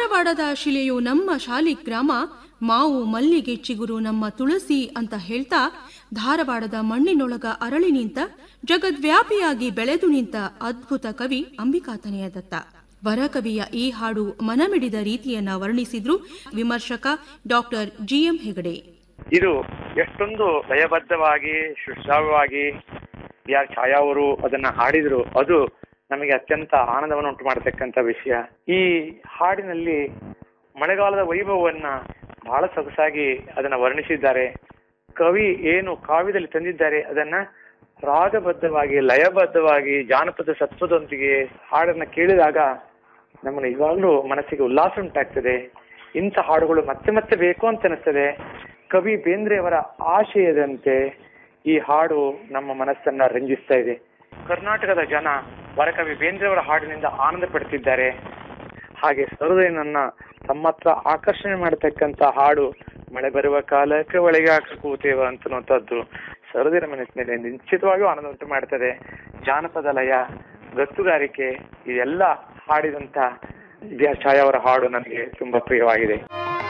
ಧಾರವಾಡದ ಶಿಲೆಯು ನಮ್ಮ ಶಾಲಿಗ್ರಾಮ ಮಾವು ಮಲ್ಲಿಗೆ ಚಿಗುರು ನಮ್ಮ ತುಳಸಿ ಅಂತ ಹೇಳ್ತಾ ಧಾರವಾಡದ ಮಣ್ಣಿನೊಳಗ ಅರಳಿ ನಿಂತ ಜಗದ್ವ್ಯಾಪಿಯಾಗಿ ಬೆಳೆದು ನಿಂತ ಅದ್ಭುತ ಕವಿ ಅಂಬಿಕಾತನೆಯ ದತ್ತ ವರಕವಿಯ ಈ ಹಾಡು ಮನಮಿಡಿದ ರೀತಿಯನ್ನ ವರ್ಣಿಸಿದ್ರು ವಿಮರ್ಶಕ ಡಾಕ್ಟರ್ ಜಿಎಂ ಹೆಗಡೆ ಇದು ಎಷ್ಟೊಂದು ಲಯಬದ್ಧವಾಗಿ ಸುಶ್ರಾವ್ಯವಾಗಿ ಯಾರ್ ಛಾಯಾ ಅವರು ಅದನ್ನ ಹಾಡಿದ್ರು ಅದು ನಮಗೆ ಅತ್ಯಂತ ಆನಂದವನ್ನು ಉಂಟು ಮಾಡತಕ್ಕಂತ ವಿಷಯ ಈ ಹಾಡಿನಲ್ಲಿ ಮಳೆಗಾಲದ ವೈಭವವನ್ನ ಬಹಳ ಸೊಗಸಾಗಿ ಅದನ್ನ ವರ್ಣಿಸಿದ್ದಾರೆ ಕವಿ ಏನು ಕಾವ್ಯದಲ್ಲಿ ತಂದಿದ್ದಾರೆ ಅದನ್ನ ರಾಗಬದ್ಧವಾಗಿ ಲಯಬದ್ಧವಾಗಿ ಜಾನಪದ ಸತ್ವದೊಂದಿಗೆ ಹಾಡನ್ನ ಕೇಳಿದಾಗ ನಮ್ಮನ್ನು ಇವಾಗಲೂ ಮನಸ್ಸಿಗೆ ಉಲ್ಲಾಸ ಉಂಟಾಗ್ತದೆ ಇಂಥ ಹಾಡುಗಳು ಮತ್ತೆ ಮತ್ತೆ ಬೇಕು ಅಂತ ಅನಿಸ್ತದೆ ಕವಿ ಬೇಂದ್ರೆಯವರ ಆಶಯದಂತೆ ಈ ಹಾಡು ನಮ್ಮ ಮನಸ್ಸನ್ನ ರಂಜಿಸ್ತಾ ಇದೆ ಕರ್ನಾಟಕದ ಜನ ವರಕವಿ ಬೇಂದ್ರೆಯವರ ಹಾಡಿನಿಂದ ಆನಂದ ಪಡ್ತಿದ್ದಾರೆ ಹಾಗೆ ಸರೋದರನನ್ನ ತಮ್ಮ ಹತ್ರ ಆಕರ್ಷಣೆ ಮಾಡತಕ್ಕಂತ ಹಾಡು ಮಳೆ ಬರುವ ಕಾಲಕ್ಕೆ ಒಳಗೆ ಹಾಕ ಕೂತೇವ ಅಂತನ್ನುವಂಥದ್ದು ಸರೋದರ ಮನಸ್ಸಿನಲ್ಲಿ ನಿಶ್ಚಿತವಾಗಿಯೂ ಆನಂದ ಉಂಟು ಮಾಡ್ತದೆ ಜಾನಪದ ಲಯ ಗತ್ತುಗಾರಿಕೆ ಇದೆಲ್ಲ ಹಾಡಿದಂತ ಛಾಯಾ ಅವರ ಹಾಡು ನನಗೆ ತುಂಬಾ ಪ್ರಿಯವಾಗಿದೆ